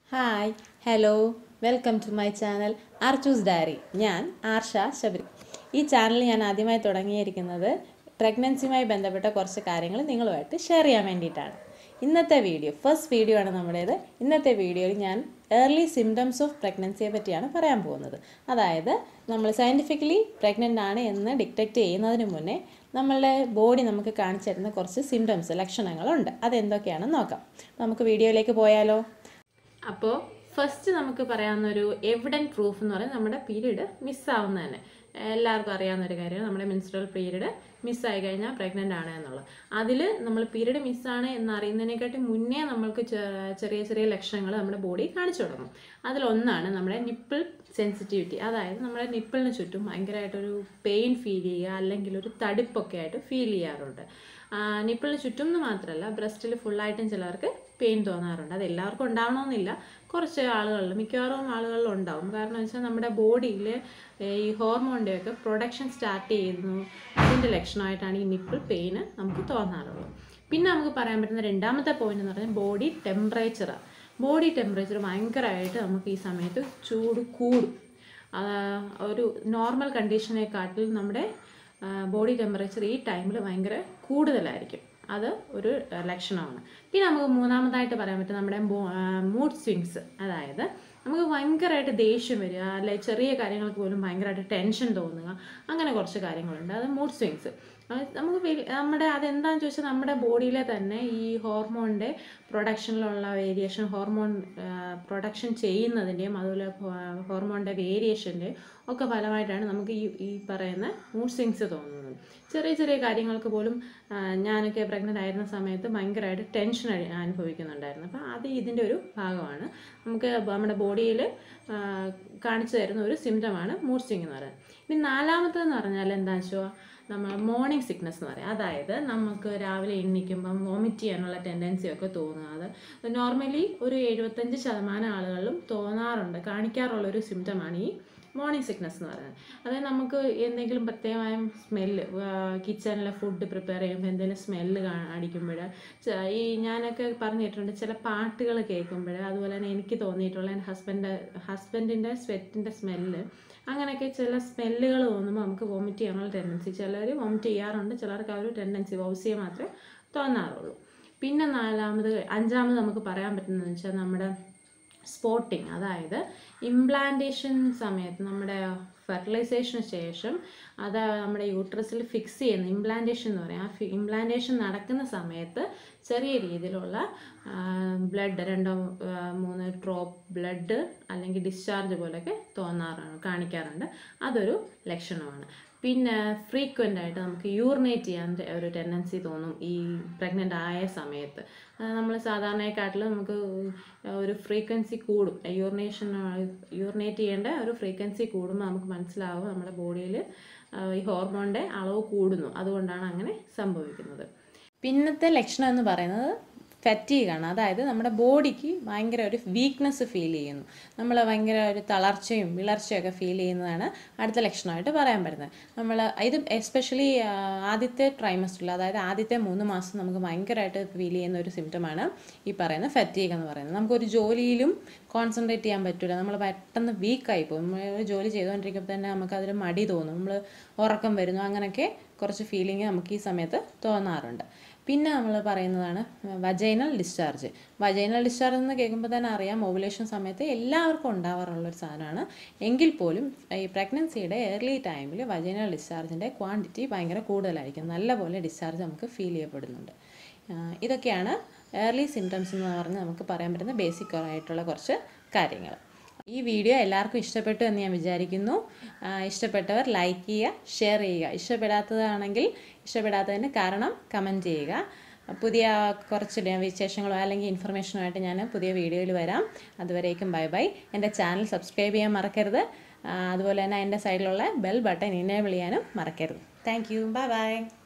hi hello welcome to my channel Archus diary ഞാൻ ആർഷ ശബരി ഈ channel ഞാൻ ആദ്യമായി തുടങ്ങിയിരിക്കുന്നത് പ്രഗ്നൻസിയുമായി ബന്ധപ്പെട്ട കുറച്ച് കാര്യങ്ങൾ നിങ്ങളുമായിട്ട് ഷെയർ ചെയ്യാൻ വേണ്ടിയിട്ടാണ് ഇന്നത്തെ വീഡിയോ ഫസ്റ്റ് വീഡിയോ ആണ് നമ്മുടേത് ഇന്നത്തെ വീഡിയോയിൽ ഞാൻ ഏർലി സിംറ്റംസ് ഓഫ് പ്രഗ്നൻസിയെ പറ്റിയാണ് പറയാൻ പോകുന്നത് അതായത് നമ്മൾ സയൻറ്റിഫിക്കലി പ്രഗ്നൻ്റ് ആണ് എന്ന് ഡിറ്റക്റ്റ് ചെയ്യുന്നതിന് മുന്നേ നമ്മളുടെ ബോഡി നമുക്ക് കാണിച്ചു തരുന്ന കുറച്ച് സിംറ്റംസ് ലക്ഷണങ്ങളുണ്ട് അതെന്തൊക്കെയാണെന്ന് നോക്കാം നമുക്ക് വീഡിയോയിലേക്ക് പോയാലോ അപ്പോൾ ഫസ്റ്റ് നമുക്ക് പറയാവുന്ന ഒരു എവിഡൻറ്റ് പ്രൂഫ് എന്ന് പറയുന്നത് നമ്മുടെ പീരീഡ് മിസ്സാവുന്ന തന്നെ എല്ലാവർക്കും അറിയാവുന്ന ഒരു കാര്യമാണ് നമ്മുടെ മെൻസ്ട്രൽ പീരീഡ് മിസ്സായി കഴിഞ്ഞാൽ പ്രഗ്നൻ്റ് ആണ് എന്നുള്ളത് അതിൽ നമ്മൾ പീരീഡ് മിസ്സാണ് എന്ന് അറിയുന്നതിനെക്കാട്ടി മുന്നേ നമ്മൾക്ക് ചെ- ചെറിയ ചെറിയ ലക്ഷണങ്ങൾ നമ്മുടെ ബോഡി കാണിച്ചു തുടങ്ങും അതിലൊന്നാണ് നമ്മുടെ നിപ്പിൾ സെൻസിറ്റിവിറ്റി അതായത് നമ്മുടെ നിപ്പിളിന് ചുറ്റും ഭയങ്കരമായിട്ടൊരു പെയിൻ ഫീൽ ചെയ്യുക അല്ലെങ്കിൽ ഒരു തടിപ്പൊക്കെ ആയിട്ട് ഫീൽ ചെയ്യാറുണ്ട് നിപ്പിളിന് ചുറ്റും എന്ന് മാത്രമല്ല ബ്രസ്റ്റിൽ ഫുള്ളായിട്ടും ചിലർക്ക് പെയിൻ തോന്നാറുണ്ട് അത് എല്ലാവർക്കും ഉണ്ടാവണമെന്നില്ല കുറച്ച് ആളുകളിൽ മിക്കവാറും ആളുകളിൽ ഉണ്ടാവും കാരണം വെച്ചാൽ നമ്മുടെ ബോഡിയിൽ ഈ ഹോർമോണിൻ്റെയൊക്കെ പ്രൊഡക്ഷൻ സ്റ്റാർട്ട് ചെയ്യുന്നു അതിൻ്റെ ലക്ഷണമായിട്ടാണ് ഈ നിപ്പിൾ പെയിന് നമുക്ക് തോന്നാറുള്ളത് പിന്നെ നമുക്ക് പറയാൻ പറ്റുന്ന രണ്ടാമത്തെ പോയിന്റ് എന്ന് പറഞ്ഞാൽ ബോഡി ടെമ്പറേച്ചറാണ് ബോഡി ടെമ്പറേച്ചർ ഭയങ്കരമായിട്ട് നമുക്ക് ഈ സമയത്ത് ചൂട് കൂടും ആ, ഒരു നോർമൽ കണ്ടീഷനെക്കാട്ടിൽ നമ്മുടെ ബോഡി ടെമ്പറേച്ചർ ഈ ടൈമിൽ ഭയങ്കര കൂടുതലായിരിക്കും അത് ഒരു ആ, ലക്ഷണമാണ് പിന്നെ നമുക്ക് മൂന്നാമതായിട്ട് പറയാൻ പറ്റും നമ്മുടെ മൂഡ് സ്വിങ്സ് അതായത് നമുക്ക് ഭയങ്കരമായിട്ട് ദേഷ്യം വരിക അല്ലെ ചെറിയ കാര്യങ്ങൾക്ക് പോലും ഭയങ്കരമായിട്ട് ടെൻഷൻ തോന്നുക അങ്ങനെ കുറച്ച് കാര്യങ്ങളുണ്ട് അത് മൂഡ് സ്വിങ്സ് നമുക്ക് വലി- നമ്മുടെ അതെന്താണെന്ന് ചോദിച്ചാൽ നമ്മുടെ ബോഡിയിലെ തന്നെ ഈ ഹോർമോണിൻ്റെ പ്രൊഡക്ഷനിലുള്ള വേരിയേഷൻ ഹോർമോൺ പ്രൊഡക്ഷൻ ചെയ്യുന്നതിൻ്റെയും അതുപോലെ ഹോർമോണിൻ്റെ വേരിയേഷൻ്റെയും ഒക്കെ ഫലമായിട്ടാണ് നമുക്ക് ഈ ഈ പറയുന്ന മൂഡ് സ്വിങ്സ് തോന്നുന്നത് ചെറിയ ചെറിയ കാര്യങ്ങൾക്ക് പോലും ആ, ഞാനൊക്കെ പ്രഗ്നൻ്റ് ആയിരുന്ന സമയത്ത് ഭയങ്കരമായിട്ട് ടെൻഷൻ അനുഭവിക്കുന്നുണ്ടായിരുന്നു അപ്പോൾ അത് ഇതിൻ്റെ ഒരു ഭാഗമാണ് നമുക്ക് നമ്മുടെ ബോഡിയിൽ കാണിച്ചു തരുന്ന ഒരു സിംറ്റമാണ് മൂഡ് സ്വിങ് എന്ന് പറയുന്നത് ഇനി നാലാമത്തേന്ന് പറഞ്ഞാൽ എന്താണെന്ന് വെച്ചാൽ നമ്മൾ മോർണിംഗ് സിക്നസ് എന്ന് പറയും അതായത് നമുക്ക് രാവിലെ എണ്ണിക്കുമ്പം വോമിറ്റ് ചെയ്യാനുള്ള ടെൻഡൻസി ഒക്കെ തോന്നുക അത് നോർമലി ഒരു എഴുപത്തഞ്ച് ശതമാനം ആളുകളിലും തോന്നാറുണ്ട് കാണിക്കാറുള്ള ഒരു സിംറ്റമാണ് ഈ മോർണിംഗ് സിക്നസ് എന്ന് പറയുന്നത് അതായത് നമുക്ക് എന്തെങ്കിലും പ്രത്യേകമായ സ്മെല്ല് കിച്ചണിലെ ഫുഡ് പ്രിപ്പയർ ചെയ്യുമ്പോൾ എന്തെങ്കിലും സ്മെല്ല് അടിക്കുമ്പോൾ ഈ ഞാനൊക്കെ പറഞ്ഞിട്ടുണ്ട് ചില പാട്ടുകൾ കേൾക്കുമ്പോൾ അതുപോലെ തന്നെ എനിക്ക് തോന്നിയിട്ടുള്ള എൻ്റെ ഹസ്ബൻഡ് ഹസ്ബൻഡിൻ്റെ സ്വെറ്റിൻ്റെ സ്മെല്ല് അങ്ങനെയൊക്കെ ചില സ്മെല്ലുകൾ തോന്നുമ്പോൾ നമുക്ക് വോമിറ്റ് ചെയ്യാനുള്ള ടെൻഡൻസി ചിലർ വോമിറ്റ് ചെയ്യാറുണ്ട് ചിലർക്ക് ആ ഒരു ടെൻഡൻസി വൗസിയെ മാത്രമേ തോന്നാറുള്ളൂ പിന്നെ നാലാമത് അഞ്ചാമത് നമുക്ക് പറയാൻ പറ്റുന്നതെന്ന് വെച്ചാൽ നമ്മുടെ സ്പോട്ടിങ് അതായത് ഇംപ്ലാന്റേഷൻ സമയത്ത് നമ്മുടെ ഫെർട്ടിലൈസേഷന് ശേഷം അത് നമ്മുടെ യൂട്രസിൽ ഫിക്സ് ചെയ്യുന്ന ഇംപ്ലാന്റേഷൻ എന്ന് പറയും ആ ഇംപ്ലാന്റേഷൻ നടക്കുന്ന സമയത്ത് ചെറിയ രീതിയിലുള്ള ബ്ലഡ് രണ്ടോ ആ, മൂന്ന് ഡ്രോപ്പ് ബ്ലഡ് അല്ലെങ്കിൽ ഡിസ്ചാർജ് പോലെയൊക്കെ തോന്നാറാണ് കാണിക്കാറുണ്ട് അതൊരു ലക്ഷണമാണ് പിന്നെ ഫ്രീക്വൻ്റ് ആയിട്ട് നമുക്ക് യൂറിനേറ്റ് ചെയ്യാൻ ഒരു ടെൻഡൻസി തോന്നും ഈ പ്രഗ്നൻ്റ് ആയ സമയത്ത് നമ്മൾ സാധാരണയെക്കാട്ടിൽ നമുക്ക് ഒരു ഫ്രീക്വൻസി കൂടും യൂറിനേഷൻ യൂറിനേറ്റ് ചെയ്യേണ്ട ഒരു ഫ്രീക്വൻസി കൂടുമ്പോൾ നമുക്ക് മനസ്സിലാവും നമ്മുടെ ബോഡിയിൽ ഈ ഹോർമോണിൻ്റെ അളവ് കൂടുന്നു അതുകൊണ്ടാണ് അങ്ങനെ സംഭവിക്കുന്നത് പിന്നത്തെ ലക്ഷണം എന്ന് പറയുന്നത് ഫറ്റീഗാണ് അതായത് നമ്മുടെ ബോഡിക്ക് ഭയങ്കര ഒരു വീക്ക്നെസ് ഫീൽ ചെയ്യുന്നു നമ്മൾ ഭയങ്കര ഒരു തളർച്ചയും വിളർച്ചയൊക്കെ ഫീൽ ചെയ്യുന്നതാണ് അടുത്ത ലക്ഷണമായിട്ട് പറയാൻ പറ്റുന്നത് നമ്മൾ ഇത് എസ്പെഷ്യലി ആദ്യത്തെ ട്രൈമസ്റ്ററിൽ അതായത് ആദ്യത്തെ മൂന്ന് മാസം നമുക്ക് ഭയങ്കരമായിട്ട് ഫീൽ ചെയ്യുന്ന ഒരു സിംറ്റമാണ് ഈ പറയുന്ന ഫറ്റീഗ് എന്ന് പറയുന്നത് നമുക്കൊരു ജോലിയിലും കോൺസെൻട്രേറ്റ് ചെയ്യാൻ പറ്റില്ല നമ്മൾ പെട്ടെന്ന് വീക്കായി പോകും നമ്മൾ ഒരു ജോലി ചെയ്തുകൊണ്ടിരിക്കുമ്പോൾ തന്നെ നമുക്ക് അതിൽ മടി തോന്നും നമ്മൾ ഉറക്കം വരുന്നു അങ്ങനെയൊക്കെ കുറച്ച് ഫീലിംഗ് നമുക്ക് ഈ സമയത്ത് തോന്നാറുണ്ട് പിന്നെ നമ്മൾ പറയുന്നതാണ് വജൈനൽ ഡിസ്ചാർജ് വജൈനൽ ഡിസ്ചാർജ് എന്ന് കേൾക്കുമ്പോൾ തന്നെ അറിയാം ഓവുലേഷൻ സമയത്ത് എല്ലാവർക്കും ഉണ്ടാവാറുള്ള ഒരു സാധനമാണ് എങ്കിൽ പോലും ഈ പ്രഗ്നൻസിയുടെ ഏർലി ടൈമിൽ വജൈനൽ ഡിസ്ചാർജിൻ്റെ ക്വാണ്ടിറ്റി ഭയങ്കര കൂടുതലായിരിക്കും നല്ലപോലെ ഡിസ്ചാർജ് നമുക്ക് ഫീൽ ചെയ്യപ്പെടുന്നുണ്ട് ആ, ഇതൊക്കെയാണ് ഏർലി സിംറ്റംസ് എന്ന് പറഞ്ഞ് നമുക്ക് പറയാൻ പറ്റുന്ന ബേസിക് ആയിട്ടുള്ള കുറച്ച് കാര്യങ്ങൾ ഈ വീഡിയോ എല്ലാവർക്കും ഇഷ്ടപ്പെട്ടു എന്ന് ഞാൻ വിചാരിക്കുന്നു ആ, ഇഷ്ടപ്പെട്ടവർ ലൈക്ക് ചെയ്യുക ഷെയർ ചെയ്യുക ഇഷ്ടപ്പെടാത്തതാണെങ്കിൽ ഇഷ്ടപ്പെടാത്തതിന് കാരണം കമൻറ്റ് ചെയ്യുക പുതിയ കുറച്ച് ഡേ- വിശേഷങ്ങളോ അല്ലെങ്കിൽ ഇൻഫർമേഷനുമായിട്ട് ഞാൻ പുതിയ വീഡിയോയിൽ വരാം അതുവരേക്കും ബൈ ബൈ എൻ്റെ ചാനൽ സബ്സ്ക്രൈബ് ചെയ്യാൻ മറക്കരുത് ആ, അതുപോലെ തന്നെ എൻ്റെ സൈഡിലുള്ള ബെൽ ബട്ടൺ ഇനേബിൾ ചെയ്യാനും മറക്കരുത് താങ്ക് യു ബൈ ബൈ